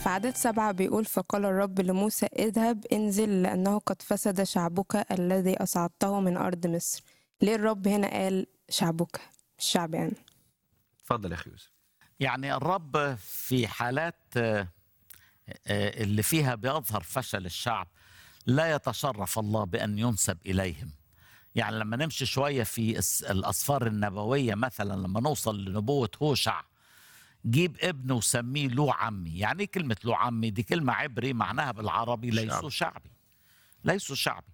عدد سبعة بيقول فقال الرب لموسى اذهب انزل لأنه قد فسد شعبك الذي أصعدته من أرض مصر ليه الرب هنا قال شعبك مش شعبي أنا اتفضل يا اخي يوسف يعني الرب في حالات آه، آه، اللي فيها بيظهر فشل الشعب لا يتشرف الله بأن ينسب إليهم يعني لما نمشي شوية في الس- الأسفار النبوية مثلا لما نوصل لنبوة هوشع جيب ابنه وسميه له عمي يعني ايه كلمة له عمي دي كلمة عبري معناها بالعربي ليسوا شعبي ليسوا شعبي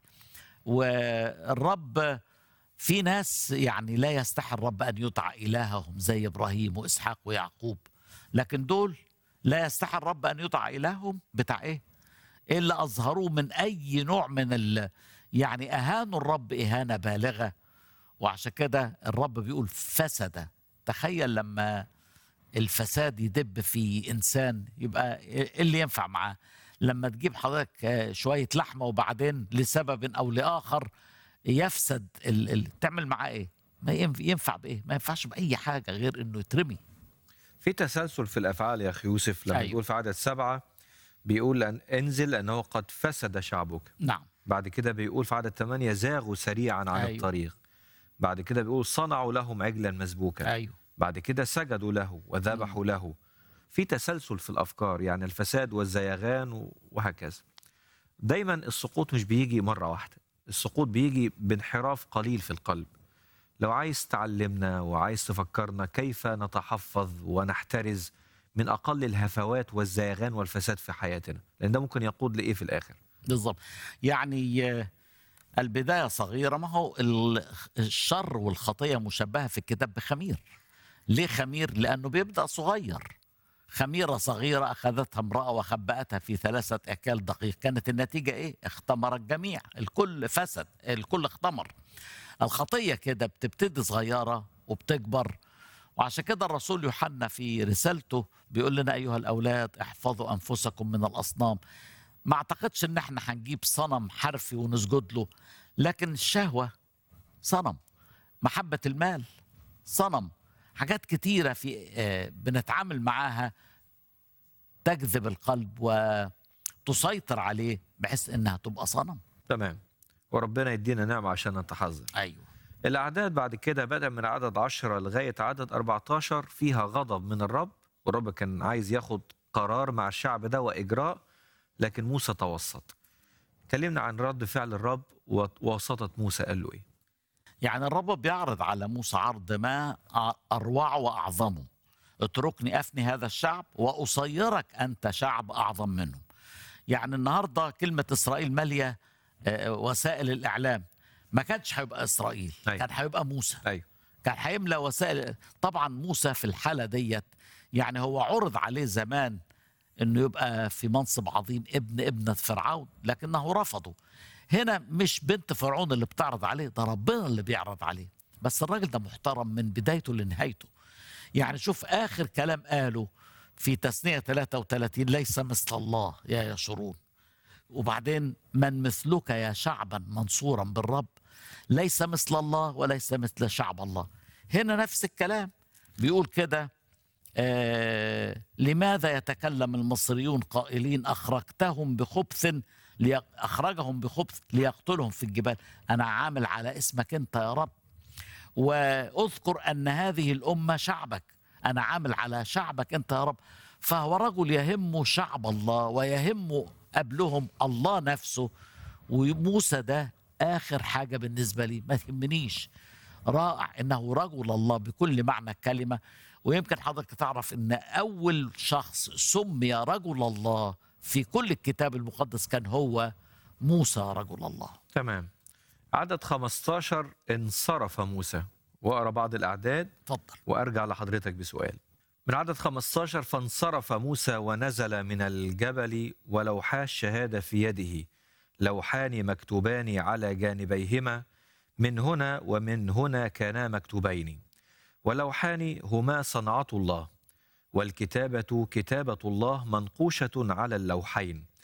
والرب في ناس يعني لا يستحي الرب ان يدعى الههم زي ابراهيم واسحاق ويعقوب لكن دول لا يستحي الرب ان يدعى الههم بتاع ايه؟ إيه اللي اظهروه من اي نوع من ال يعني اهانوا الرب اهانه بالغه وعشان كده الرب بيقول فسد تخيل لما الفساد يدب في انسان يبقى ايه اللي ينفع معاه لما تجيب حضرتك آه، شويه لحمه وبعدين لسبب او لاخر يفسد ال... ال... تعمل معاه ايه ما ينف- ينفع بايه ما ينفعش باي حاجه غير انه يترمي في تسلسل في الافعال يا اخي يوسف لما أيوة. يقول في عدد سبعه بيقول أن انزل لانه قد فسد شعبك نعم بعد كده بيقول في عدد ثمانية زاغوا سريعا عن أيوة. الطريق بعد كده بيقول صنعوا لهم عجلا مسبوكا ايوه بعد كده سجدوا له وذبحوا له في تسلسل في الافكار يعني الفساد والزيغان و- وهكذا دايما السقوط مش بيجي مره واحده السقوط بيجي بانحراف قليل في القلب لو عايز تعلمنا وعايز تفكرنا كيف نتحفظ ونحترز من اقل الهفوات والزيغان والفساد في حياتنا لان ده ممكن يقود لايه في الاخر بالضبط يعني آه، البدايه صغيره ما هو ال- الشر والخطيه مشبهه في الكتاب بخمير ليه خمير لانه بيبدا صغير خميره صغيره اخذتها امراه وخبأتها في ثلاثه اكيال دقيق كانت النتيجه ايه اختمر الجميع الكل فسد الكل اختمر الخطيه كده بتبتدي صغيره وبتكبر وعشان كده الرسول يوحنا في رسالته بيقول لنا ايها الاولاد احفظوا انفسكم من الاصنام ما اعتقدش ان احنا هنجيب صنم حرفي ونسجد له لكن الشهوه صنم محبه المال صنم حاجات كتيره في آه، بنتعامل معاها تجذب القلب وتسيطر عليه بحيث انها تبقى صنم تمام وربنا يدينا نعمه عشان نتحذر ايوه الأعداد بعد كده بدأ من عدد 10 لغاية عدد 14 فيها غضب من الرب والرب كان عايز ياخد قرار مع الشعب ده وإجراء لكن موسى توسط كلمنا عن رد فعل الرب ووسطة موسى قال له إيه يعني الرب بيعرض على موسى عرض ما أروع وأعظمه اتركني أفني هذا الشعب وأصيرك أنت شعب أعظم منهم يعني النهاردة كلمة إسرائيل مالية آه، وسائل الإعلام ما كانش هيبقى إسرائيل أيوة. كان هيبقى موسى أيوه كان هيملى وسائل طبعا موسى في الحالة ديت يعني هو عرض عليه زمان انه يبقى في منصب عظيم ابن ابنة فرعون لكنه رفضه هنا مش بنت فرعون اللي بتعرض عليه ده ربنا اللي بيعرض عليه بس الراجل ده محترم من بدايته لنهايته يعني شوف آخر كلام قاله في تثنية 33 ليس مثل الله يا يشرون وبعدين من مثلك يا شعبا منصورا بالرب ليس مثل الله وليس مثل شعب الله هنا نفس الكلام بيقول كده آه لماذا يتكلم المصريون قائلين أخرجتهم بخبث ليق... أخرجهم بخبث ليقتلهم في الجبال أنا عامل على اسمك أنت يا رب واذكر أن هذه الأمة شعبك أنا عامل على شعبك أنت يا رب فهو رجل يهم شعب الله ويهم قبلهم الله نفسه وموسى ده آخر حاجة بالنسبة لي ما تهمنيش رائع انه رجل الله بكل معنى الكلمه ويمكن حضرتك تعرف ان اول شخص سمي رجل الله في كل الكتاب المقدس كان هو موسى رجل الله تمام عدد 15 انصرف موسى وأقرأ بعض الأعداد اتفضل وارجع لحضرتك بسؤال من عدد 15 فانصرف موسى ونزل من الجبل ولوحا الشهادة في يده لوحان مكتوبان على جانبيهما من هنا ومن هنا كانا مكتوبين ولوحان هما صنعة الله والكتابة كتابة الله منقوشة على اللوحين